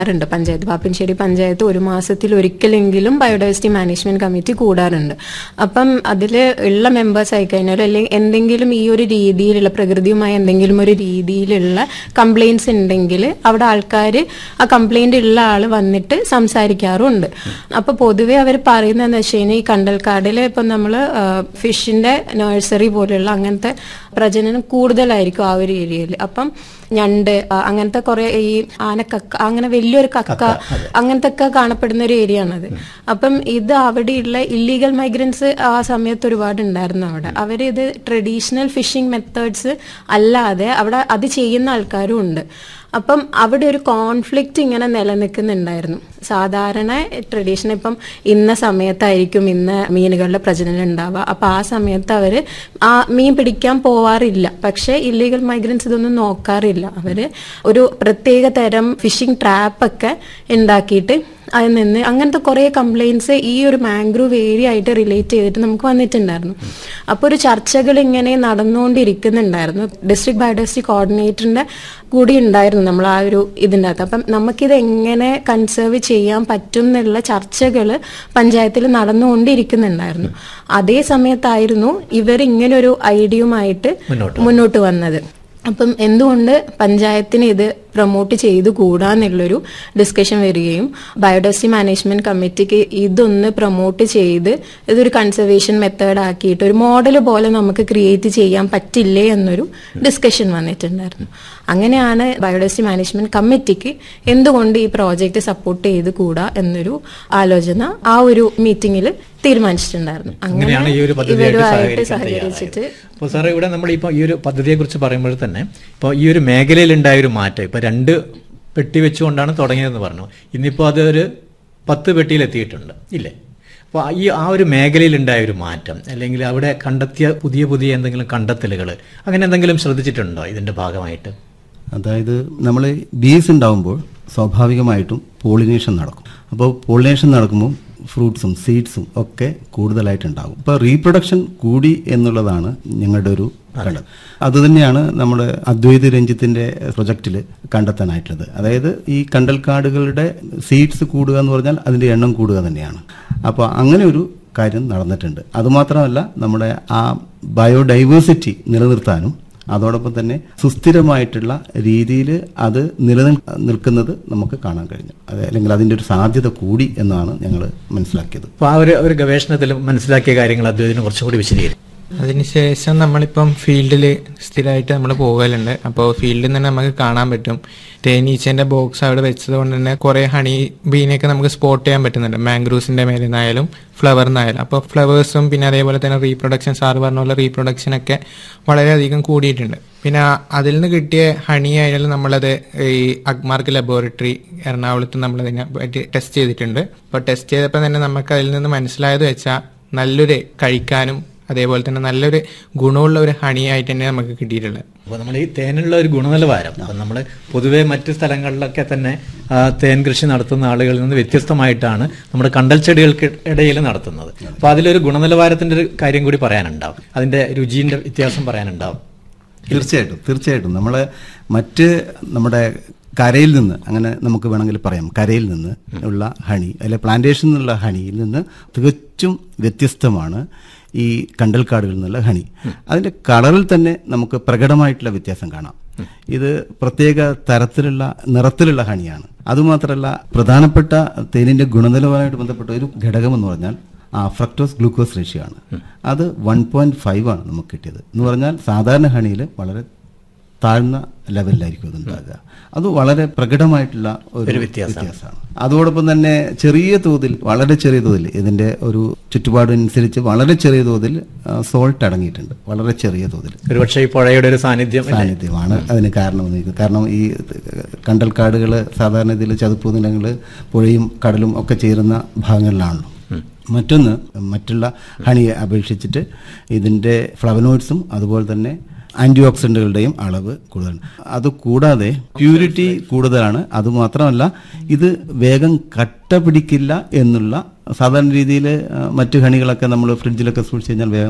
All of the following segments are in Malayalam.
ണ്ട് പഞ്ചായത്ത് പാപ്പൻശ്ശേരി പഞ്ചായത്ത് ഒരു മാസത്തിൽ ഒരിക്കലെങ്കിലും ബയോഡൈവേഴ്സിറ്റി മാനേജ്മെന്റ് കമ്മിറ്റി കൂടാറുണ്ട് അപ്പം അതിൽ ഉള്ള മെമ്പേഴ്സ് ആയിക്കഴിഞ്ഞാൽ അല്ലെങ്കിൽ എന്തെങ്കിലും ഈ ഒരു രീതിയിലുള്ള പ്രകൃതിയുമായി എന്തെങ്കിലും ഒരു രീതിയിലുള്ള കംപ്ലൈൻസ് ഉണ്ടെങ്കിൽ അവിടെ ആൾക്കാർ ആ കംപ്ലൈന്റ് ഉള്ള ആൾ വന്നിട്ട് സംസാരിക്കാറുണ്ട് അപ്പൊ പൊതുവെ അവർ പറയുന്നതെന്ന് വെച്ച് കഴിഞ്ഞാൽ ഈ കണ്ടൽക്കാടിൽ ഇപ്പം നമ്മൾ ഫിഷിന്റെ നഴ്സറി പോലെയുള്ള അങ്ങനത്തെ പ്രജനനം കൂടുതലായിരിക്കും ആ ഒരു ഏരിയയിൽ അപ്പം ഞണ്ട് ആ, അങ്ങനത്തെ കുറെ ഈ ആനക്കക്ക അങ്ങനെ വലിയൊരു കക്ക അങ്ങനത്തെ ഒക്കെ കാണപ്പെടുന്ന ഒരു ഏരിയ ആണത് അപ്പം ഇത് അവിടെയുള്ള ഇല്ലീഗൽ മൈഗ്രൻസ് ആ സമയത്ത് ഒരുപാട് ഉണ്ടായിരുന്നു അവിടെ അവർ ഇത് ട്രഡീഷണൽ ഫിഷിംഗ് മെത്തേഡ്സ് അല്ലാതെ അവിടെ അത് ചെയ്യുന്ന ആൾക്കാരും ഉണ്ട് അപ്പം അവിടെ ഒരു കോൺഫ്ലിക്റ്റ് ഇങ്ങനെ നിലനിൽക്കുന്നുണ്ടായിരുന്നു സാധാരണ ട്രഡീഷണൽ ഇപ്പം ഇന്ന സമയത്തായിരിക്കും ഇന്ന് മീനുകളുടെ പ്രജനനം ഉണ്ടാവുക അപ്പൊ ആ സമയത്ത് അവര് ആ മീൻ പിടിക്കാൻ പോവാറില്ല പക്ഷെ ഇല്ലീഗൽ മൈഗ്രൻസ് ഇതൊന്നും നോക്കാറില്ല അവര് ഒരു പ്രത്യേക തരം ഫിഷിംഗ് ട്രാപ്പ് ഒക്കെ ഉണ്ടാക്കിയിട്ട് അതിൽ നിന്ന് അങ്ങനത്തെ കുറേ കംപ്ലൈൻസ് ഈ ഒരു മാംഗ്രൂവ് ഏരിയ ആയിട്ട് റിലേറ്റ് ചെയ്തിട്ട് നമുക്ക് വന്നിട്ടുണ്ടായിരുന്നു അപ്പോൾ ഒരു ചർച്ചകൾ ഇങ്ങനെ നടന്നുകൊണ്ടിരിക്കുന്നുണ്ടായിരുന്നു ഡിസ്ട്രിക്ട് ബയോഡൈവേഴ്സിറ്റി കോർഡിനേറ്ററിന്റെ കൂടി ഉണ്ടായിരുന്നു നമ്മൾ ആ ഒരു ഇതിൻ്റെ അകത്ത് അപ്പം നമുക്കിത് എങ്ങനെ കൺസേർവ് ചെയ്യാൻ പറ്റും എന്നുള്ള ചർച്ചകൾ പഞ്ചായത്തിൽ നടന്നുകൊണ്ടിരിക്കുന്നുണ്ടായിരുന്നു അതേ സമയത്തായിരുന്നു ഇവർ ഇങ്ങനൊരു ഐഡിയയുമായിട്ട് മുന്നോട്ട് വന്നത് അപ്പം എന്തുകൊണ്ട് പഞ്ചായത്തിന് ഇത് പ്രൊമോട്ട് ചെയ്തു കൂടാന്നുള്ളൊരു ഡിസ്കഷൻ വരികയും ബയോഡൈവേഴ്സിറ്റി മാനേജ്മെന്റ് കമ്മിറ്റിക്ക് ഇതൊന്ന് പ്രൊമോട്ട് ചെയ്ത് ഇതൊരു കൺസർവേഷൻ മെത്തേഡ് ആക്കിയിട്ട് ഒരു മോഡൽ പോലെ നമുക്ക് ക്രിയേറ്റ് ചെയ്യാൻ പറ്റില്ലേ എന്നൊരു ഡിസ്കഷൻ വന്നിട്ടുണ്ടായിരുന്നു അങ്ങനെയാണ് ബയോഡൈവേഴ്സിറ്റി മാനേജ്മെന്റ് കമ്മിറ്റിക്ക് എന്തുകൊണ്ട് ഈ പ്രോജക്റ്റ് സപ്പോർട്ട് ചെയ്ത് കൂടാ എന്നൊരു ആലോചന ആ ഒരു മീറ്റിംഗിൽ തീരുമാനിച്ചിട്ടുണ്ടായിരുന്നു അങ്ങനെയാണ് ഈ ഒരു പദ്ധതിയായിട്ട് ഇവരുമായിട്ട് സഹകരിക്കാൻ സഹകരിച്ചിട്ട് അപ്പോൾ സാറേ ഇവിടെ നമ്മൾ ഇപ്പോൾ ഈ ഒരു പദ്ധതിയെ കുറിച്ച് പറയുമ്പോൾ തന്നെ ഇപ്പോൾ ഈ ഒരു മേഖലയിൽ ഉണ്ടായ ഒരു മാറ്റം ഇപ്പോൾ രണ്ട് പെട്ടി വെച്ചുകൊണ്ടാണ് തുടങ്ങിയതെന്ന് പറഞ്ഞു ഇന്നിപ്പോൾ അതൊരു പത്ത് പെട്ടിയിൽ എത്തിയിട്ടുണ്ട് ഇല്ലേ അപ്പോൾ ഈ ആ ഒരു മേഖലയിൽ ഉണ്ടായ ഒരു മാറ്റം അല്ലെങ്കിൽ അവിടെ കണ്ടെത്തിയ പുതിയ പുതിയ എന്തെങ്കിലും കണ്ടെത്തലുകൾ അങ്ങനെ എന്തെങ്കിലും ശ്രദ്ധിച്ചിട്ടുണ്ടോ ഇതിന്റെ ഭാഗമായിട്ട് അതായത് നമ്മൾ ബീസ് ഉണ്ടാവുമ്പോൾ സ്വാഭാവികമായിട്ടും പോളിനേഷൻ നടക്കും അപ്പോൾ പോളിനേഷൻ നടക്കുമ്പോൾ ഫ്രൂട്ട്സും സീഡ്സും ഒക്കെ കൂടുതലായിട്ടുണ്ടാകും ഇപ്പോൾ റീപ്രൊഡക്ഷൻ കൂടി എന്നുള്ളതാണ് ഞങ്ങളുടെ ഒരു കണ്ടത് അതുതന്നെയാണ് നമ്മുടെ അദ്വൈത് രഞ്ജിത്തിന്റെ പ്രൊജക്റ്റിൽ കണ്ടെത്താനായിട്ടുള്ളത് അതായത് ഈ കണ്ടൽക്കാടുകളുടെ സീഡ്സ് കൂടുക എന്ന് പറഞ്ഞാൽ അതിന്റെ എണ്ണം കൂടുക തന്നെയാണ് അപ്പോൾ അങ്ങനെ ഒരു കാര്യം നടന്നിട്ടുണ്ട് അതുമാത്രമല്ല നമ്മുടെ ആ ബയോഡൈവേഴ്സിറ്റി നിലനിർത്താനും അതോടൊപ്പം തന്നെ സുസ്ഥിരമായിട്ടുള്ള രീതിയിൽ അത് നിലനിൽ നിൽക്കുന്നത് നമുക്ക് കാണാൻ കഴിഞ്ഞു അത് അല്ലെങ്കിൽ അതിന്റെ ഒരു സാധ്യത കൂടി എന്നാണ് ഞങ്ങൾ മനസ്സിലാക്കിയത് അപ്പോൾ ആ ഒരു ഒരു ഗവേഷണത്തിൽ മനസ്സിലാക്കിയ കാര്യങ്ങൾ അദ്വൈതിനെ കുറച്ചും കൂടി വിശദീകരിക്കും അതിനുശേഷം നമ്മളിപ്പം ഫീൽഡിൽ സ്ഥിരമായിട്ട് നമ്മൾ പോകലുണ്ട് അപ്പോൾ ഫീൽഡിൽ നിന്ന് നമുക്ക് കാണാൻ പറ്റും തേനീച്ചേന്റെ ബോക്സ് അവിടെ വെച്ചത് കൊണ്ട് തന്നെ കുറെ ഹണി ബീനെയൊക്കെ നമുക്ക് സ്പോട്ട് ചെയ്യാൻ പറ്റുന്നുണ്ട് മാംഗ്രൂസിന്റെ മേലെ നിന്നായാലും ഫ്ലവറിനായാലും അപ്പോൾ ഫ്ലവേഴ്സും പിന്നെ അതേപോലെ തന്നെ റീപ്രൊഡക്ഷൻ സാറ് പറഞ്ഞ പോലെ റീപ്രൊഡക്ഷൻ ഒക്കെ വളരെയധികം കൂടിയിട്ടുണ്ട് പിന്നെ ആ- അതിൽ നിന്ന് കിട്ടിയ ഹണി ആയാലും നമ്മളത് ഈ അഗ്മാർക്ക് ലബോറട്ടറി എറണാകുളത്ത് നമ്മളതിനെ പറ്റി ടെസ്റ്റ് ചെയ്തിട്ടുണ്ട് അപ്പോൾ ടെസ്റ്റ് ചെയ്തപ്പോൾ തന്നെ നമുക്ക് അതിൽ നിന്ന് മനസ്സിലായത് വെച്ചാൽ നല്ലൊരു കഴിക്കാനും അതേപോലെ തന്നെ നല്ലൊരു ഗുണമുള്ള ഒരു ഹണി ആയിട്ട് തന്നെ നമുക്ക് കിട്ടിയിട്ടുള്ളത് അപ്പോൾ നമ്മൾ ഈ തേനുള്ള ഒരു ഗുണനിലവാരം അപ്പം നമ്മൾ പൊതുവെ മറ്റ് സ്ഥലങ്ങളിലൊക്കെ തന്നെ ആ, തേൻ കൃഷി നടത്തുന്ന ആളുകളിൽ നിന്ന് വ്യത്യസ്തമായിട്ടാണ് നമ്മുടെ കണ്ടൽ ചെടികൾക്ക് ഇടയിൽ നടത്തുന്നത് അപ്പോൾ അതിലൊരു ഗുണനിലവാരത്തിന്റെ ഒരു കാര്യം കൂടി പറയാനുണ്ടാവും അതിന്റെ രുചിന്റെ വ്യത്യാസം പറയാനുണ്ടാവും തീർച്ചയായിട്ടും തീർച്ചയായിട്ടും നമ്മൾ മറ്റ് നമ്മുടെ കരയിൽ നിന്ന് അങ്ങനെ നമുക്ക് വേണമെങ്കിൽ പറയാം കരയിൽ നിന്ന് ഉള്ള ഹണി അല്ലെ പ്ലാന്റേഷൻ എന്നുള്ള ഹണിയിൽ നിന്ന് തികച്ചും വ്യത്യസ്തമാണ് ഈ കണ്ടൽക്കാടുകളിൽ നിന്നുള്ള ഹണി അതിന്റെ കളറിൽ തന്നെ നമുക്ക് പ്രകടമായിട്ടുള്ള വ്യത്യാസം കാണാം ഇത് പ്രത്യേക തരത്തിലുള്ള നിറത്തിലുള്ള ഹണിയാണ് അതുമാത്രമല്ല പ്രധാനപ്പെട്ട തേനിന്റെ ഗുണനിലവാരമായിട്ട് ബന്ധപ്പെട്ട ഒരു ഘടകം എന്ന് പറഞ്ഞാൽ ആ ഫ്രക്ടോസ് ഗ്ലൂക്കോസ് റേഷ്യോ ആണ് അത് വൺ പോയിന്റ് ഫൈവ് ആണ് നമുക്ക് കിട്ടിയത് എന്ന് പറഞ്ഞാൽ സാധാരണ ഹണിയിൽ വളരെ താഴ്ന്ന ലെവലിലായിരിക്കും അത് ഉണ്ടാകുക അത് വളരെ പ്രകടമായിട്ടുള്ള ഒരു വ്യത്യാസമാണ് അതോടൊപ്പം തന്നെ ചെറിയ തോതിൽ വളരെ ചെറിയ തോതിൽ ഇതിന്റെ ഒരു ചുറ്റുപാടനുസരിച്ച് വളരെ ചെറിയ തോതിൽ സോൾട്ട് അടങ്ങിയിട്ടുണ്ട് വളരെ ചെറിയ തോതിൽ ഒരുപക്ഷെ ഈ പുഴയുടെ ഒരു സാന്നിധ്യം അല്ലേ? സാന്നിധ്യമാണ് അതിന് കാരണമെന്ന് എനിക്ക് കാരണം ഈ കണ്ടൽക്കാടുകൾ സാധാരണ ഇതിൽ ചതുപ്പ് നിലങ്ങൾ പുഴയും കടലും ഒക്കെ ചേരുന്ന ഭാഗങ്ങളിലാണല്ലോ മറ്റൊന്ന് മറ്റുള്ള ഹണിയെ അപേക്ഷിച്ചിട്ട് ഇതിന്റെ ഫ്ലവനോയിഡ്സും അതുപോലെ തന്നെ ആന്റി ഓക്സിഡന്റുകളുടെയും അളവ് കൂടുതലാണ് അത് കൂടാതെ പ്യൂരിറ്റി കൂടുതലാണ് അതുമാത്രമല്ല ഇത് വേഗം കട്ട പിടിക്കില്ല എന്നുള്ള സാധാരണ രീതിയിൽ മറ്റു ഹണികളൊക്കെ നമ്മൾ ഫ്രിഡ്ജിലൊക്കെ സൂക്ഷിച്ച് കഴിഞ്ഞാൽ വേഗം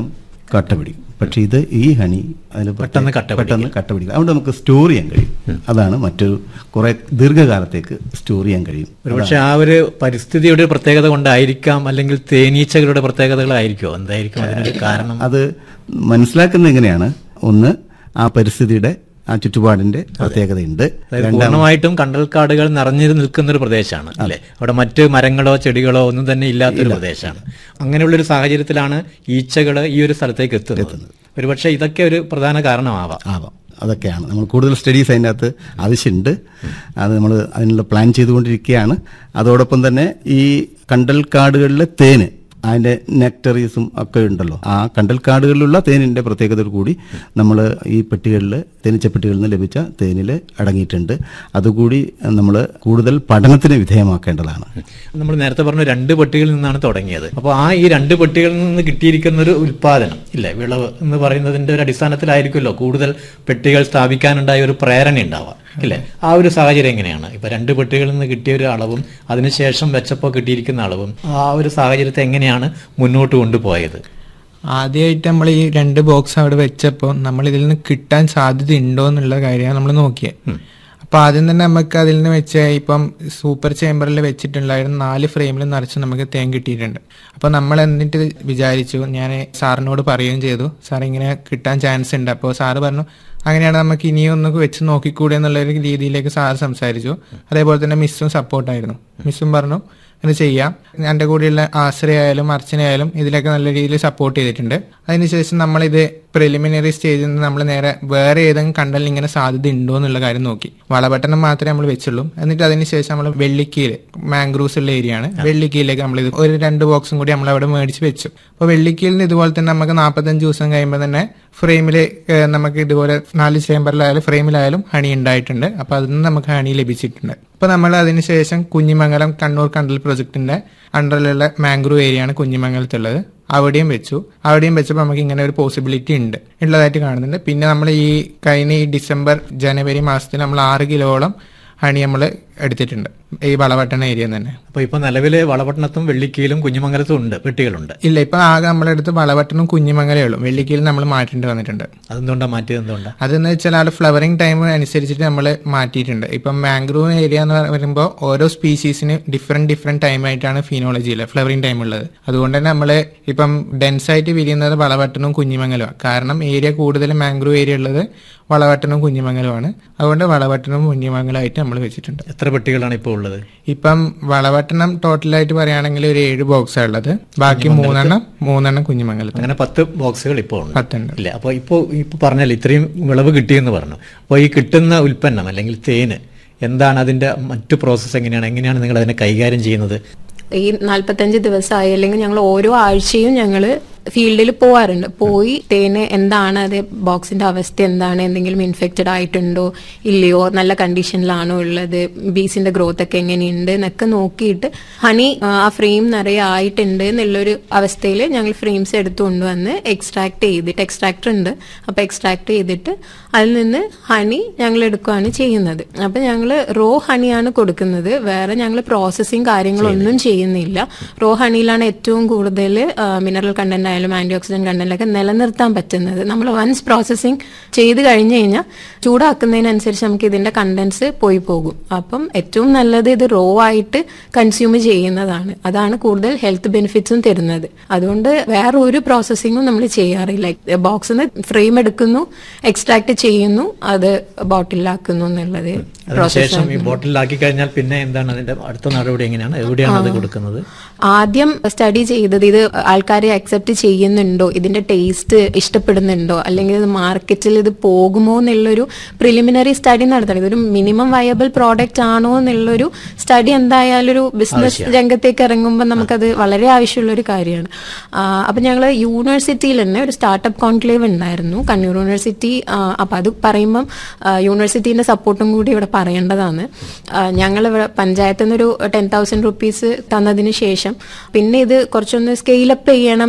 കട്ട പിടിക്കും പക്ഷെ ഇത് ഈ ഹണി അതിന് പെട്ടെന്ന് കട്ട പെട്ടെന്ന് കട്ട പിടിക്കും അതുകൊണ്ട് നമുക്ക് സ്റ്റോർ ചെയ്യാൻ കഴിയും അതാണ് മറ്റൊരു കുറെ ദീർഘകാലത്തേക്ക് സ്റ്റോർ ചെയ്യാൻ കഴിയും ഒരുപക്ഷെ ആ ഒരു പരിസ്ഥിതിയുടെ ഒരു പ്രത്യേകത കൊണ്ടായിരിക്കാം അല്ലെങ്കിൽ തേനീച്ചകളുടെ പ്രത്യേകതകളായിരിക്കുമോ എന്തായിരിക്കും അതിനൊരു കാരണം അത് മനസ്സിലാക്കുന്നത് എങ്ങനെയാണ് ഒന്ന് ആ പരിസ്ഥിതിയുടെ ആ ചുറ്റുപാടിന്റെ പ്രത്യേകതയുണ്ട് അതായത് പൂർണ്ണമായിട്ടും കണ്ടൽക്കാടുകൾ നിറഞ്ഞു നിൽക്കുന്ന ഒരു പ്രദേശമാണ് അല്ലെ അവിടെ മറ്റ് മരങ്ങളോ ചെടികളോ ഒന്നും തന്നെ ഇല്ലാത്തൊരു പ്രദേശമാണ് അങ്ങനെയുള്ളൊരു സാഹചര്യത്തിലാണ് ഈച്ചകൾ ഈ ഒരു സ്ഥലത്തേക്ക് എത്തുന്നത് ഒരുപക്ഷെ ഇതൊക്കെ ഒരു പ്രധാന കാരണമാവാം ആവാം അതൊക്കെയാണ് നമ്മൾ കൂടുതൽ സ്റ്റഡീസ് അതിനകത്ത് ആവശ്യമുണ്ട് അത് നമ്മൾ അതിനുള്ള പ്ലാൻ ചെയ്തുകൊണ്ടിരിക്കുകയാണ് അതോടൊപ്പം തന്നെ ഈ കണ്ടൽക്കാടുകളിലെ തേന് അതിന്റെ നെക്ടറീസും ഒക്കെ ഉണ്ടല്ലോ ആ കണ്ടൽക്കാടുകളിലുള്ള തേനിന്റെ പ്രത്യേകത കൂടി നമ്മൾ ഈ പെട്ടികളിൽ തേനീച്ചപ്പെട്ടികളിൽ നിന്ന് ലഭിച്ച തേനിൽ അടങ്ങിയിട്ടുണ്ട് അതുകൂടി നമ്മൾ കൂടുതൽ പഠനത്തിന് വിധേയമാക്കേണ്ടതാണ് നമ്മൾ നേരത്തെ പറഞ്ഞ രണ്ട് പെട്ടികളിൽ നിന്നാണ് തുടങ്ങിയത് അപ്പോൾ ആ ഈ രണ്ട് പെട്ടികളിൽ നിന്ന് കിട്ടിയിരിക്കുന്ന ഒരു ഉൽപാദനം ഇല്ലേ വിളവ് എന്ന് പറയുന്നതിന്റെ ഒരു അടിസ്ഥാനത്തിലായിരിക്കുമല്ലോ കൂടുതൽ പെട്ടികൾ സ്ഥാപിക്കാനുണ്ടായ ഒരു പ്രേരണ ഉണ്ടാവുക ഇല്ലേ ആ ഒരു സാഹചര്യം എങ്ങനെയാണ് ഇപ്പൊ രണ്ട് പെട്ടികളിൽ നിന്ന് കിട്ടിയ ഒരു അളവും അതിനുശേഷം വെച്ചപ്പോൾ കിട്ടിയിരിക്കുന്ന അളവും ആ ഒരു സാഹചര്യത്തെ എങ്ങനെയാണ് മുന്നോട്ട് കൊണ്ടുപോയത് ആദ്യമായിട്ട് നമ്മൾ ഈ രണ്ട് ബോക്സ് അവിടെ വെച്ചപ്പോൾ നമ്മൾ ഇതിൽ നിന്ന് കിട്ടാൻ സാധ്യത ഉണ്ടോ എന്നുള്ള കാര്യമാണ് നമ്മൾ നോക്കിയത് അപ്പൊ ആദ്യം തന്നെ നമുക്ക് അതിൽ നിന്ന് വെച്ച് ഇപ്പം സൂപ്പർ ചേമ്പറിൽ വെച്ചിട്ടുണ്ടായിരുന്ന നാല് ഫ്രെയിമിൽ നിറച്ച് നമുക്ക് തേൻ കിട്ടിയിട്ടുണ്ട് അപ്പൊ നമ്മൾ എന്നിട്ട് വിചാരിച്ചു ഞാൻ സാറിനോട് പറയുകയും ചെയ്തു സാർ ഇങ്ങനെ കിട്ടാൻ ചാൻസ് ഉണ്ട് അപ്പോൾ സാറ് പറഞ്ഞു അങ്ങനെയാണ് നമുക്ക് ഇനിയും ഒന്ന് വെച്ച് നോക്കിക്കൂടെ എന്നുള്ള ഒരു രീതിയിലേക്ക് സാർ സംസാരിച്ചു അതേപോലെ തന്നെ മിസ്സും സപ്പോർട്ടായിരുന്നു മിസ്സും പറഞ്ഞു ഇത് ചെയ്യാം എൻ്റെ കൂടെയുള്ള ആശ്രയായാലും അർച്ചനയായാലും ഇതിലൊക്കെ നല്ല രീതിയിൽ സപ്പോർട്ട് ചെയ്തിട്ടുണ്ട് അതിനുശേഷം നമ്മളിത് പ്രിലിമിനറി സ്റ്റേജിൽ നിന്ന് നമ്മൾ നേരെ വേറെ ഏതെങ്കിലും കണ്ടലിൽ ഇങ്ങനെ സാധ്യത ഉണ്ടോ എന്നുള്ള കാര്യം നോക്കി വളപട്ടണം മാത്രമേ നമ്മൾ വെച്ചുള്ളൂ എന്നിട്ട് അതിനുശേഷം നമ്മൾ വെള്ളിക്കീല് മാംഗ്രൂസ് ഉള്ള ഏരിയ ആണ് വെള്ളിക്കീലേക്ക് നമ്മൾ ഇത് ഒരു രണ്ട് ബോക്സും കൂടി നമ്മൾ അവിടെ മേടിച്ച് വെച്ചു അപ്പോൾ വെള്ളിക്കീലിന് ഇതുപോലെ തന്നെ നമുക്ക് നാൽപ്പത്തഞ്ച് ദിവസം കഴിയുമ്പോൾ തന്നെ ഫ്രെയിമിൽ നമുക്ക് ഇതുപോലെ നാല് ചേമ്പറിലായാലും ഫ്രെയിമിലായാലും ഹണി ഉണ്ടായിട്ടുണ്ട് അപ്പോൾ അതിൽ നിന്ന് നമുക്ക് ഹണി ലഭിച്ചിട്ടുണ്ട് അപ്പോൾ നമ്മൾ അതിനുശേഷം കുഞ്ഞിമംഗലം കണ്ണൂർ കണ്ടൽ പ്രൊജക്ടിന്റെ അണ്ടറിലുള്ള മാംഗ്രൂ ഏരിയ ആണ് കുഞ്ഞിമംഗലത്തുള്ളത് അവിടെയും വെച്ചു അവിടെയും വെച്ചപ്പോൾ നമുക്ക് ഇങ്ങനെ ഒരു പോസിബിലിറ്റി ഉണ്ട് ഉള്ളതായിട്ട് കാണുന്നുണ്ട് പിന്നെ നമ്മൾ ഈ കഴിഞ്ഞ ഈ ഡിസംബർ ജനുവരി മാസത്തിൽ നമ്മൾ ആറ് കിലോളം ഹണി നമ്മൾ എടുത്തിട്ടുണ്ട് ഈ വളവട്ടണ ഏരിയ തന്നെ അപ്പൊ ഇപ്പൊ നിലവിലെ വളപട്ടണത്തും വെള്ളിക്കയിലും കുഞ്ഞുമംഗലത്തും ഉണ്ട് പെട്ടികളുണ്ട് ഇല്ല ഇപ്പൊ ആകെ നമ്മുടെ അടുത്ത് വളവട്ടനും കുഞ്ഞിമംഗലേ ഉള്ളൂ വെള്ളിക്കയിൽ നമ്മൾ മാറ്റേണ്ടി വന്നിട്ടുണ്ട് അതെന്തുകൊണ്ടാ മാറ്റിയത് എന്തുകൊണ്ടാ അതെന്ന് വെച്ചാൽ ആ ഫ്ലവറിംഗ് ടൈം അനുസരിച്ചിട്ട് നമ്മൾ മാറ്റിയിട്ടുണ്ട് ഇപ്പം മാംഗ്രൂവ് ഏരിയ എന്ന് പറയുമ്പോൾ ഓരോ സ്പീഷീസിന് ഡിഫറെന്റ് ഡിഫറെന്റ് ടൈം ആയിട്ടാണ് ഫീനോളജിയിൽ ഫ്ലവറിംഗ് ടൈം ഉള്ളത് അതുകൊണ്ട് തന്നെ നമ്മൾ ഇപ്പം ഡെൻസ് ആയിട്ട് വിരിയുന്നത് വളവട്ടനും കുഞ്ഞിമംഗലുമാണ് കാരണം ഏരിയ കൂടുതൽ മാംഗ്രൂവ് ഏരിയ ഉള്ളത് വളവട്ടനും കുഞ്ഞിമംഗലുമാണ് അതുകൊണ്ട് വളവട്ടനും കുഞ്ഞിമംഗലമായിട്ട് നമ്മൾ വെച്ചിട്ടുണ്ട് എത്ര പെട്ടികളാണ് ഇപ്പോൾ ഉള്ളത് ഇപ്പം വളവട്ടണം ടോട്ടലായിട്ട് പറയുകയാണെങ്കിൽ ഒരു ഏഴ് ബോക്സാണ് ഉള്ളത് ബാക്കി മൂന്നെണ്ണം മൂന്നെണ്ണം കുഞ്ഞിമംഗലത്ത് അങ്ങനെ പത്ത് ബോക്സുകൾ ഇപ്പോൾ ഉണ്ട് പത്തുണ്ട് ഇല്ല അപ്പോൾ ഇപ്പോൾ ഇപ്പോൾ പറഞ്ഞല്ലോ ഇത്രയും വിളവ് കിട്ടിയെന്ന് പറഞ്ഞു അപ്പോൾ ഈ കിട്ടുന്ന ഉൽപ്പന്നം അല്ലെങ്കിൽ തേന് എന്താണ് അതിന്റെ മറ്റു പ്രോസസ്സ് എങ്ങനെയാണ് എങ്ങനെയാണ് നിങ്ങൾ അതിനെ കൈകാര്യം ചെയ്യുന്നത് ഈ നാല്പത്തഞ്ച് ദിവസമായി അല്ലെങ്കിൽ ഞങ്ങൾ ഓരോ ആഴ്ചയും ഞങ്ങൾ ഫീൽഡിൽ പോവാറുണ്ട് പോയി തേന് എന്താണ് അത് ബോക്സിന്റെ അവസ്ഥ എന്താണ് എന്തെങ്കിലും ഇൻഫെക്റ്റഡ് ആയിട്ടുണ്ടോ ഇല്ലയോ നല്ല കണ്ടീഷനിലാണോ ഉള്ളത് ബീസിന്റെ ഗ്രോത്ത് ഒക്കെ എങ്ങനെയുണ്ട് എന്നൊക്കെ നോക്കിയിട്ട് ഹണി ആ ഫ്രെയിം നിറയെ ആയിട്ടുണ്ട് എന്നുള്ളൊരു അവസ്ഥയിൽ ഞങ്ങൾ ഫ്രെയിംസ് എടുത്തു കൊണ്ടുവന്ന് എക്സ്ട്രാക്ട് ചെയ്തിട്ട് എക്സ്ട്രാക്ടർ ഉണ്ട് അപ്പൊ എക്സ്ട്രാക്ട് ചെയ്തിട്ട് അതിൽ നിന്ന് ഹണി ഞങ്ങൾ എടുക്കുകയാണ് ചെയ്യുന്നത് അപ്പൊ ഞങ്ങൾ റോ ഹണിയാണ് കൊടുക്കുന്നത് വേറെ ഞങ്ങൾ പ്രോസസ്സിങ് കാര്യങ്ങളൊന്നും ചെയ്യുന്നില്ല റോ ഹണിയിലാണ് ഏറ്റവും കൂടുതൽ മിനറൽ കണ്ടന്റ് ആയാലും ആന്റി ഓക്സിഡന്റ് കണ്ടന്റൊക്കെ നിലനിർത്താൻ പറ്റുന്നത് നമ്മൾ വൺസ് പ്രോസസ്സിങ് ചെയ്ത് കഴിഞ്ഞു കഴിഞ്ഞാൽ ചൂടാക്കുന്നതിനനുസരിച്ച് നമുക്ക് ഇതിന്റെ കണ്ടന്റ്സ് പോയി പോകും അപ്പം ഏറ്റവും നല്ലത് ഇത് റോ ആയിട്ട് കൺസ്യൂം ചെയ്യുന്നതാണ് അതാണ് കൂടുതൽ ഹെൽത്ത് ബെനിഫിറ്റ്സും തരുന്നത് അതുകൊണ്ട് വേറെ ഒരു പ്രോസസ്സിങ്ങും നമ്മൾ ചെയ്യാറില്ല ബോക്സിൽ നിന്ന് ഫ്രെയിം എടുക്കുന്നു എക്സ്ട്രാക്ട് ചെയ്യുന്നു അത് ബോട്ടിലാക്കുന്നു എന്നുള്ളത് അതിനുശേഷം ഈ ബോട്ടിലാക്കി കഴിഞ്ഞാൽ പിന്നെ എന്താണ് അതിന്റെ അടുത്ത നടപടി എങ്ങനെയാണ് എവിടെയാണ് അത് കൊടുക്കുന്നത് ആദ്യം സ്റ്റഡി ചെയ്തത് ഇത് ആൾക്കാരെ അക്സെപ്റ്റ് ചെയ്യുന്നുണ്ടോ ഇതിന്റെ ടേസ്റ്റ് ഇഷ്ടപ്പെടുന്നുണ്ടോ അല്ലെങ്കിൽ ഇത് മാർക്കറ്റിൽ ഇത് പോകുമോ എന്നുള്ളൊരു പ്രിലിമിനറി സ്റ്റഡി നടത്തണം ഇതൊരു മിനിമം വയബിൾ പ്രോഡക്റ്റ് ആണോ എന്നുള്ളൊരു സ്റ്റഡി എന്തായാലും ഒരു ബിസിനസ് രംഗത്തേക്ക് ഇറങ്ങുമ്പോൾ നമുക്കത് വളരെ ആവശ്യമുള്ള ഒരു കാര്യമാണ് അപ്പൊ ഞങ്ങൾ യൂണിവേഴ്സിറ്റിയിൽ തന്നെ ഒരു സ്റ്റാർട്ടപ്പ് കോൺക്ലേവ് ഉണ്ടായിരുന്നു കണ്ണൂർ യൂണിവേഴ്സിറ്റി അപ്പൊ അത് പറയുമ്പം യൂണിവേഴ്സിറ്റീന്റെ സപ്പോർട്ടും കൂടി ഇവിടെ പറയേണ്ടതാണ് ഞങ്ങൾ ഇവിടെ പഞ്ചായത്തിൽ നിന്നൊരു ടെൻ തൗസൻഡ് റുപ്പീസ് തന്നതിന് ശേഷം പിന്നെ ഇത് കുറച്ചൊന്ന് സ്കെയിലപ്പ് ചെയ്യണം എന്നുള്ളത്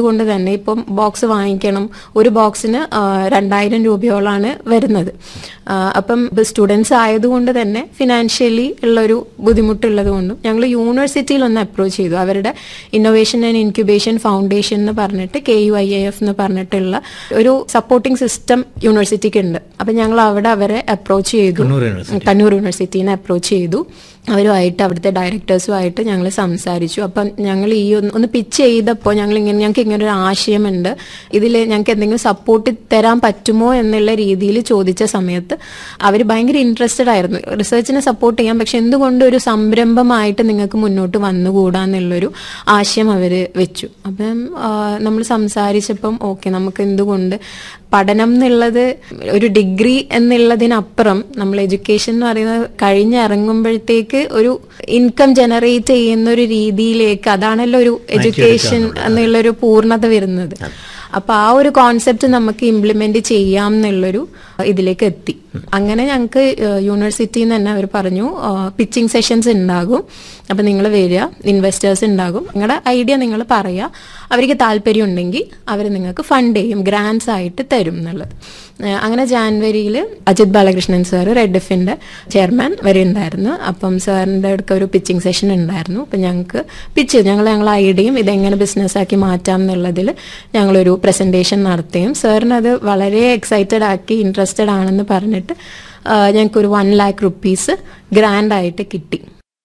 ആയതുകൊണ്ട് തന്നെ ഇപ്പം ബോക്സ് വാങ്ങിക്കണം ഒരു ബോക്സിന് ആ, രണ്ടായിരം രൂപയോളാണ് വരുന്നത് ആ, അപ്പം സ്റ്റുഡൻസ് ആയതുകൊണ്ട് തന്നെ ഫിനാൻഷ്യലി ഉള്ളൊരു ബുദ്ധിമുട്ടുള്ളത് കൊണ്ടും ഞങ്ങൾ യൂണിവേഴ്സിറ്റിയിൽ ഒന്ന് അപ്രോച്ച് ചെയ്തു അവരുടെ ഇന്നോവേഷൻ ആൻഡ് ഇൻക്യുബേഷൻ ഫൗണ്ടേഷൻ എന്ന് പറഞ്ഞിട്ട് കെ യു ഐ എഫ് എന്ന് പറഞ്ഞിട്ടുള്ള ഒരു സപ്പോർട്ടിംഗ് സിസ്റ്റം യൂണിവേഴ്സിറ്റിക്ക് ഉണ്ട് അപ്പം ഞങ്ങൾ അവിടെ അവരെ അപ്രോച്ച് ചെയ്തു കണ്ണൂർ യൂണിവേഴ്സിറ്റി. കണ്ണൂർ യൂണിവേഴ്സിറ്റിനെ അപ്രോച്ച് ചെയ്തു അവരുമായിട്ട് അവിടുത്തെ ഡയറക്ടേഴ്സുമായിട്ട് ഞങ്ങൾ സംസാരിച്ചു അപ്പം ഞങ്ങൾ ഈ ഒന്ന് ഒന്ന് പിച്ച് ചെയ്തപ്പോൾ ഞങ്ങൾ ഇങ്ങനെ ഞങ്ങൾക്ക് ഇങ്ങനെ ഒരു ആശയമുണ്ട് ഇതിൽ ഞങ്ങൾക്ക് എന്തെങ്കിലും സപ്പോർട്ട് തരാൻ പറ്റുമോ എന്നുള്ള രീതിയിൽ ചോദിച്ച സമയത്ത് അവർ ഭയങ്കര ഇൻട്രസ്റ്റഡ് ആയിരുന്നു റിസർച്ചിനെ സപ്പോർട്ട് ചെയ്യാം പക്ഷെ എന്തുകൊണ്ട് ഒരു സംരംഭമായിട്ട് നിങ്ങൾക്ക് മുന്നോട്ട് വന്നുകൂടാന്നുള്ളൊരു ആശയം അവർ വെച്ചു അപ്പം നമ്മൾ സംസാരിച്ചപ്പം ഓക്കെ നമുക്ക് എന്തുകൊണ്ട് പഠനം എന്നുള്ളത് ഒരു ഡിഗ്രി എന്നുള്ളതിനപ്പുറം നമ്മൾ എഡ്യൂക്കേഷൻ എന്ന് പറയുന്നത് കഴിഞ്ഞിറങ്ങുമ്പോഴത്തേക്ക് ഒരു ഇൻകം ജനറേറ്റ് ചെയ്യുന്ന ഒരു രീതിയിലേക്ക് അതാണല്ലോ ഒരു എഡ്യൂക്കേഷൻ എന്നുള്ളൊരു പൂർണ്ണത വരുന്നത് അപ്പൊ ആ ഒരു കോൺസെപ്റ്റ് നമുക്ക് ഇംപ്ലിമെന്റ് ചെയ്യാം എന്നുള്ളൊരു ഇതിലേക്ക് എത്തി അങ്ങനെ ഞങ്ങൾക്ക് യൂണിവേഴ്സിറ്റിയിൽ നിന്ന് തന്നെ അവർ പറഞ്ഞു പിച്ചിങ് സെഷൻസ് ഉണ്ടാകും അപ്പൊ നിങ്ങൾ വരിക ഇൻവെസ്റ്റേഴ്സ് ഉണ്ടാകും നിങ്ങളുടെ ഐഡിയ നിങ്ങൾ പറയുക അവർക്ക് താല്പര്യം ഉണ്ടെങ്കിൽ അവർ നിങ്ങൾക്ക് ഫണ്ട് ചെയ്യും ഗ്രാൻസ് ആയിട്ട് തരും എന്നുള്ളത് ഏഹ് അങ്ങനെ ജാനുവരിയിൽ അജിത് ബാലകൃഷ്ണൻ സാർ റെഡ് എഫിന്റെ ചെയർമാൻ വരെ ഉണ്ടായിരുന്നു അപ്പം സാറിന്റെ അടുക്ക ഒരു പിച്ചിങ് സെഷൻ ഉണ്ടായിരുന്നു അപ്പം ഞങ്ങൾക്ക് പിച്ച് ചെയ്തു ഞങ്ങൾ ഞങ്ങൾ ഐഡിയയും ഇതെങ്ങനെ ബിസിനസ് ആക്കി മാറ്റാം എന്നുള്ളതിൽ ഞങ്ങളൊരു പ്രസന്റേഷൻ നടത്തുകയും സാറിന് അത് വളരെ എക്സൈറ്റഡ് ആക്കി ഇൻട്രസ്റ്റഡ് ആണെന്ന് പറഞ്ഞിട്ട് ഞങ്ങൾക്ക് ഒരു വൺ ലാക്ക് റുപ്പീസ് ഗ്രാൻഡ് ആയിട്ട് കിട്ടി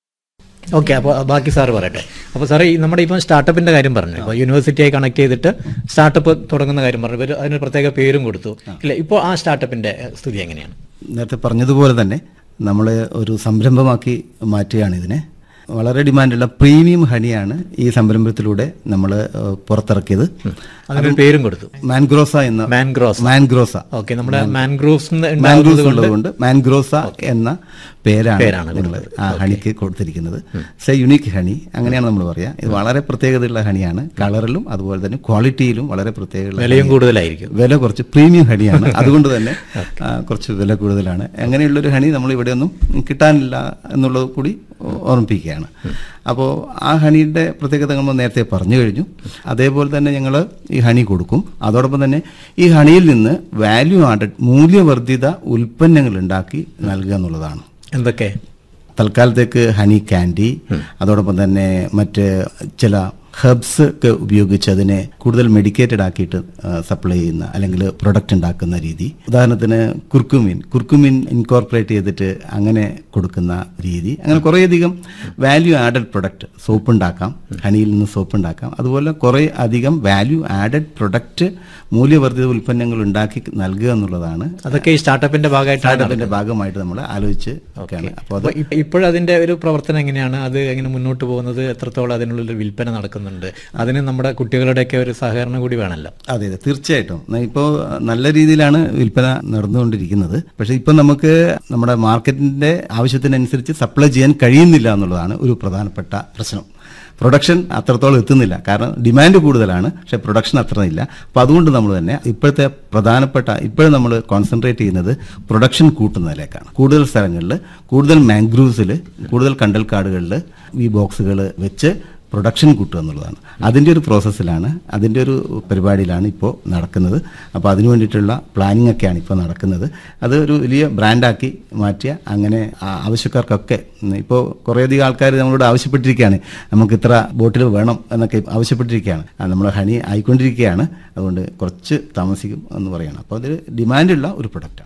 ഓക്കെ അപ്പോൾ ബാക്കി സാറ് പറയട്ടെ അപ്പോൾ സാറേ ഈ നമ്മുടെ ഇപ്പം സ്റ്റാർട്ടപ്പിന്റെ കാര്യം പറഞ്ഞു ഇപ്പോൾ യൂണിവേഴ്സിറ്റിയായി കണക്ട് ചെയ്തിട്ട് സ്റ്റാർട്ടപ്പ് തുടങ്ങുന്ന കാര്യം പറഞ്ഞു ഇവർ അതിന് പ്രത്യേക പേരും കൊടുത്തു ഇല്ല ഇപ്പോൾ ആ സ്റ്റാർട്ടപ്പിന്റെ സ്ഥിതി എങ്ങനെയാണ് നേരത്തെ പറഞ്ഞതുപോലെ തന്നെ നമ്മൾ ഒരു സംരംഭമാക്കി മാറ്റുകയാണ് ഇതിനെ വളരെ ഡിമാൻഡുള്ള പ്രീമിയം ഹണിയാണ് ഈ സംരംഭത്തിലൂടെ നമ്മൾ പുറത്തിറക്കിയത് അതിനൊരു പേരും കൊടുത്തു മാൻഗ്രോസ എന്ന മാൻഗ്രോസ് മാൻഗ്രോസ ഓക്കെ നമ്മുടെ മാൻഗ്രൂവ്സ് മാൻഗ്രോസ് ഉള്ളതുകൊണ്ട് മാൻഗ്രോസ എന്ന പേരാണ് പേരാണ് നിങ്ങൾ ആ ഹണിക്ക് കൊടുത്തിരിക്കുന്നത് സെ യുണീക്ക് ഹണി അങ്ങനെയാണ് നമ്മൾ പറയാ ഇത് വളരെ പ്രത്യേകതയുള്ള ഹണിയാണ് കളറിലും അതുപോലെ തന്നെ ക്വാളിറ്റിയിലും വളരെ പ്രത്യേകതയുള്ള വിലയും കൂടുതലായിരിക്കും വില കുറച്ച് പ്രീമിയം ഹണിയാണ് അതുകൊണ്ട് തന്നെ ആ, കുറച്ച് വില കൂടുതലാണ് അങ്ങനെയുള്ളൊരു ഹണി നമ്മൾ ഇവിടെ ഒന്നും കിട്ടാനില്ല എന്നുള്ളത് കൂടി ഓ- ഓർമ്മിപ്പിക്കുകയാണ് അപ്പോൾ ആ ഹണിയുടെ പ്രത്യേകത നമ്മൾ നേരത്തെ പറഞ്ഞു കഴിഞ്ഞു അതേപോലെ തന്നെ ഞങ്ങൾ ഈ ഹണി കൊടുക്കും അതോടൊപ്പം തന്നെ ഈ ഹണിയിൽ നിന്ന് വാല്യൂ ആഡഡ് മൂല്യവർദ്ധിത ഉൽപ്പന്നങ്ങൾ ഉണ്ടാക്കി നൽകുക എന്നുള്ളതാണ് എന്തൊക്കെ തൽക്കാലത്തേക്ക് ഹണി കാൻഡി അതോടൊപ്പം തന്നെ മറ്റ് ചില ഹെർബ്സ് ഒക്കെ ഉപയോഗിച്ച് അതിനെ കൂടുതൽ മെഡിക്കേറ്റഡ് ആക്കിയിട്ട് സപ്ലൈ ചെയ്യുന്ന അല്ലെങ്കിൽ പ്രൊഡക്റ്റ് ഉണ്ടാക്കുന്ന രീതി ഉദാഹരണത്തിന് കുർക്കുമിൻ കുർക്കുമിൻ ഇൻകോർപ്പറേറ്റ് ചെയ്തിട്ട് അങ്ങനെ കൊടുക്കുന്ന രീതി അങ്ങനെ കുറേയധികം വാല്യൂ ആഡഡ് പ്രൊഡക്റ്റ് സോപ്പ് ഉണ്ടാക്കാം ഹണിയിൽ നിന്ന് സോപ്പ് ഉണ്ടാക്കാം അതുപോലെ കുറേ അധികം വാല്യൂ ആഡഡ് പ്രൊഡക്റ്റ് മൂല്യവർദ്ധിത ഉൽപ്പന്നങ്ങൾ ഉണ്ടാക്കി നൽകുക എന്നുള്ളതാണ് അതൊക്കെ ഈ സ്റ്റാർട്ടപ്പിന്റെ ഭാഗമായിട്ടാണ് സ്റ്റാർട്ടപ്പിന്റെ ഭാഗമായിട്ട് നമ്മൾ ആലോചിച്ച് ഒക്കെയാണ് അപ്പോൾ അത് ഇപ്പോഴതിന്റെ ഒരു പ്രവർത്തനം എങ്ങനെയാണ് അത് എങ്ങനെ മുന്നോട്ട് പോകുന്നത് എത്രത്തോളം അതിനുള്ളിൽ വിൽപ്പന നടക്കുന്നുണ്ട് അതിന് നമ്മുടെ കുട്ടികളുടെയൊക്കെ ഒരു സഹകരണം കൂടി വേണമല്ലോ അതെ അതെ തീർച്ചയായിട്ടും ഇപ്പോൾ നല്ല രീതിയിലാണ് വിൽപ്പന നടന്നുകൊണ്ടിരിക്കുന്നത് പക്ഷെ ഇപ്പം നമുക്ക് നമ്മുടെ മാർക്കറ്റിന്റെ ആവശ്യത്തിനനുസരിച്ച് സപ്ലൈ ചെയ്യാൻ കഴിയുന്നില്ല എന്നുള്ളതാണ് ഒരു പ്രധാനപ്പെട്ട പ്രശ്നം പ്രൊഡക്ഷൻ അത്രത്തോളം എത്തുന്നില്ല കാരണം ഡിമാൻഡ് കൂടുതലാണ് പക്ഷെ പ്രൊഡക്ഷൻ അത്ര ഇല്ല അപ്പോൾ അതുകൊണ്ട് നമ്മൾ തന്നെ ഇപ്പോഴത്തെ പ്രധാനപ്പെട്ട ഇപ്പോഴും നമ്മൾ കോൺസെൻട്രേറ്റ് ചെയ്യുന്നത് പ്രൊഡക്ഷൻ കൂട്ടുന്നതിലേക്കാണ് കൂടുതൽ സ്ഥലങ്ങളിൽ കൂടുതൽ മാംഗ്രൂവ്സിൽ കൂടുതൽ കണ്ടൽക്കാടുകളിൽ ഈ ബോക്സുകൾ വെച്ച് പ്രൊഡക്ഷൻ കൂട്ടുക എന്നുള്ളതാണ് അതിൻ്റെ ഒരു പ്രോസസ്സിലാണ് അതിൻ്റെ ഒരു പരിപാടിയിലാണ് ഇപ്പോൾ നടക്കുന്നത് അപ്പോൾ അതിനു വേണ്ടിയിട്ടുള്ള പ്ലാനിംഗ് ഒക്കെയാണ് ഇപ്പോൾ നടക്കുന്നത് അത് ഒരു വലിയ ബ്രാൻഡാക്കി മാറ്റിയ അങ്ങനെ ആ- ആവശ്യക്കാർക്കൊക്കെ ഉം, ഇപ്പോൾ കുറേയധികം ആൾക്കാർ നമ്മളോട് ആവശ്യപ്പെട്ടിരിക്കുകയാണ് നമുക്ക് ഇത്ര ബോട്ടിൽ വേണം എന്നൊക്കെ ആവശ്യപ്പെട്ടിരിക്കുകയാണ് ആ, നമ്മൾ ഹണി ആയിക്കൊണ്ടിരിക്കുകയാണ് അതുകൊണ്ട് കുറച്ച് താമസിക്കും എന്ന് പറയുകയാണ് അപ്പോൾ അതിൽ ഡിമാൻഡുള്ള ഒരു പ്രൊഡക്റ്റാണ്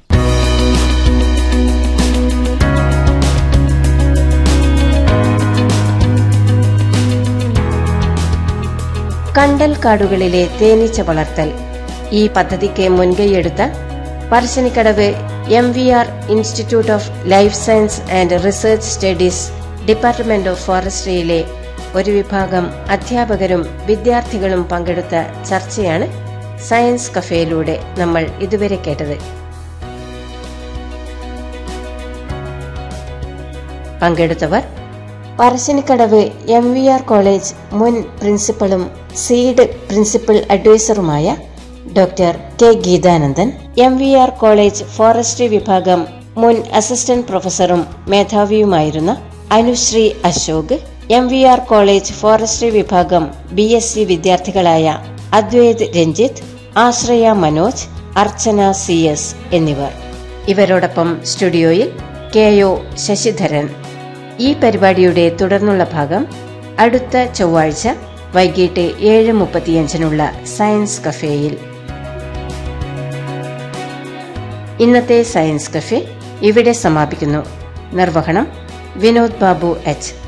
കണ്ടൽ കാടുകളിലെ തേനീച്ച വളർത്തൽ ഈ പദ്ധതിക്ക് മുൻകൈയെടുത്ത Parassinikkadavu M V R institute of life science and research studies department of ഫോറസ്ട്രിയിലെ ഒരു വിഭാഗം അധ്യാപകരും വിദ്യാർത്ഥികളും പങ്കെടുത്ത ചർച്ചയാണ് സയൻസ് കഫേയിലൂടെ നമ്മൾ ഇതുവരെ കേട്ടത് പങ്കെടുത്തവർ Parassinikkadavu M V R college മുൻ പ്രിൻസിപ്പളും സീഡ് പ്രിൻസിപ്പൽ അഡ്വൈസറുമായ doctor K Geethanandan M V R college forestry വിഭാഗം മുൻ അസിസ്റ്റന്റ് പ്രൊഫസറും മേധാവിയുമായിരുന്ന Anushree Ashok M V R college forestry വിഭാഗം ബി എസ് സി വിദ്യാർത്ഥികളായ അദ്വൈത് രഞ്ജിത്ത് ആശ്രയ മനോജ് അർച്ചന സി എസ് എന്നിവർ ഇവരോടൊപ്പം സ്റ്റുഡിയോയിൽ കെ ഒ ശശിധരൻ ഈ പരിപാടിയുടെ തുടർന്നുള്ള ഭാഗം അടുത്ത ചൊവ്വാഴ്ച വൈകിട്ട് ഏഴ് മുപ്പത്തിയഞ്ചിനുള്ള സയൻസ് കഫേയിൽ ഇന്നത്തെ സയൻസ് കഫേ ഇവിടെ സമാപിക്കുന്നു നിർവഹണം വിനോദ് ബാബു എച്ച്